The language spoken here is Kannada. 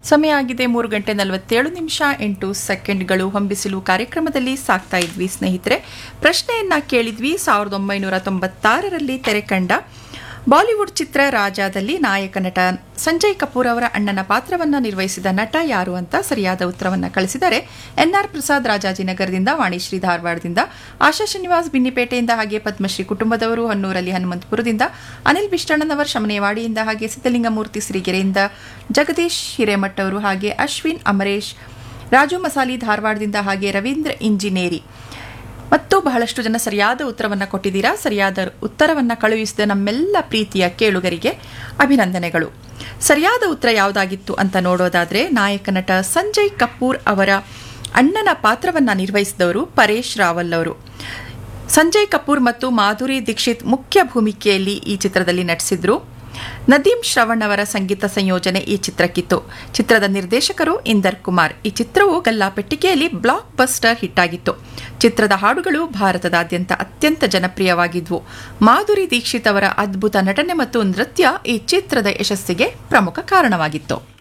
ಸಮಯ ಆಗಿದೆ ಮೂರು ಗಂಟೆ ನಲವತ್ತೇಳು ನಿಮಿಷ ಎಂಟು ಸೆಕೆಂಡ್ಗಳು ಹೊಂಬಿಸಿಲು ಕಾರ್ಯಕ್ರಮದಲ್ಲಿ ಸಾಕ್ತಾ ಇದ್ವಿ ಸ್ನೇಹಿತರೆ ಪ್ರಶ್ನೆಯನ್ನ ಕೇಳಿದ್ವಿ ಸಾವಿರದ ಒಂಬೈನೂರ ತೊಂಬತ್ತಾರರಲ್ಲಿ ತೆರೆ ಕಂಡ ಬಾಲಿವುಡ್ ಚಿತ್ರ ರಾಜಾದಲ್ಲಿ ನಾಯಕ ನಟ ಸಂಜಯ್ ಕಪೂರ್ ಅವರ ಅಣ್ಣನ ಪಾತ್ರವನ್ನು ನಿರ್ವಹಿಸಿದ ನಟ ಯಾರು ಅಂತ ಸರಿಯಾದ ಉತ್ತರವನ್ನು ಕಳಿಸಿದರೆ ಎನ್ಆರ್ ಪ್ರಸಾದ್ ರಾಜಾಜಿನಗರದಿಂದ ವಾಣಿಶ್ರೀ ಧಾರವಾಡದಿಂದ ಆಶಾ ಶ್ರೀನಿವಾಸ್ ಬಿನ್ನಿಪೇಟೆಯಿಂದ ಹಾಗೆ ಪದ್ಮಶ್ರೀ ಕುಟುಂಬದವರು ಹೊನ್ನೂರಲ್ಲಿ ಹನುಮಂತಪುರದಿಂದ ಅನಿಲ್ ಬಿಷ್ಟಣ್ಣನವರ್ ಶಮನೇವಾಡಿಯಿಂದ ಹಾಗೆ ಸಿದ್ದಲಿಂಗಮೂರ್ತಿ ಸಿರಿಗೆರೆಯಿಂದ ಜಗದೀಶ್ ಹಿರೇಮಠ್ ಅವರು ಹಾಗೆ ಅಶ್ವಿನ್ ಅಮರೇಶ್ ರಾಜು ಮಸಾಲಿ ಧಾರವಾಡದಿಂದ ಹಾಗೆ ರವೀಂದ್ರ ಇಂಜಿನೇರಿ ಮತ್ತು ಬಹಳಷ್ಟು ಜನ ಸರಿಯಾದ ಉತ್ತರವನ್ನು ಕೊಟ್ಟಿದ್ದೀರಾ ಸರಿಯಾದ ಉತ್ತರವನ್ನು ಕಳುಹಿಸಿದ ನಮ್ಮೆಲ್ಲ ಪ್ರೀತಿಯ ಕೇಳುಗರಿಗೆ ಅಭಿನಂದನೆಗಳು ಸರಿಯಾದ ಉತ್ತರ ಯಾವುದಾಗಿತ್ತು ಅಂತ ನೋಡೋದಾದ್ರೆ ನಾಯಕ ನಟ ಸಂಜಯ್ ಕಪೂರ್ ಅವರ ಅಣ್ಣನ ಪಾತ್ರವನ್ನು ನಿರ್ವಹಿಸಿದವರು ಪರೇಶ್ ರಾವಲ್ ಅವರು ಸಂಜಯ್ ಕಪೂರ್ ಮತ್ತು ಮಾಧುರಿ ದೀಕ್ಷಿತ್ ಮುಖ್ಯ ಭೂಮಿಕೆಯಲ್ಲಿ ಈ ಚಿತ್ರದಲ್ಲಿ ನಟಿಸಿದ್ರು ನದೀಂ ಶ್ರವಣ್ ಅವರ ಸಂಗೀತ ಸಂಯೋಜನೆ ಈ ಚಿತ್ರಕ್ಕಿತ್ತು ಚಿತ್ರದ ನಿರ್ದೇಶಕರು ಇಂದರ್ ಕುಮಾರ್ ಈ ಚಿತ್ರವು ಗಲ್ಲಾಪೆಟ್ಟಿಗೆಯಲ್ಲಿ ಬ್ಲಾಕ್ ಬಸ್ಟರ್ ಹಿಟ್ ಆಗಿತ್ತು ಚಿತ್ರದ ಹಾಡುಗಳು ಭಾರತದಾದ್ಯಂತ ಅತ್ಯಂತ ಜನಪ್ರಿಯವಾಗಿದ್ವು ಮಾಧುರಿ ದೀಕ್ಷಿತ್ ಅವರ ಅದ್ಭುತ ನಟನೆ ಮತ್ತು ನೃತ್ಯ ಈ ಚಿತ್ರದ ಯಶಸ್ಸಿಗೆ ಪ್ರಮುಖ ಕಾರಣವಾಗಿತ್ತು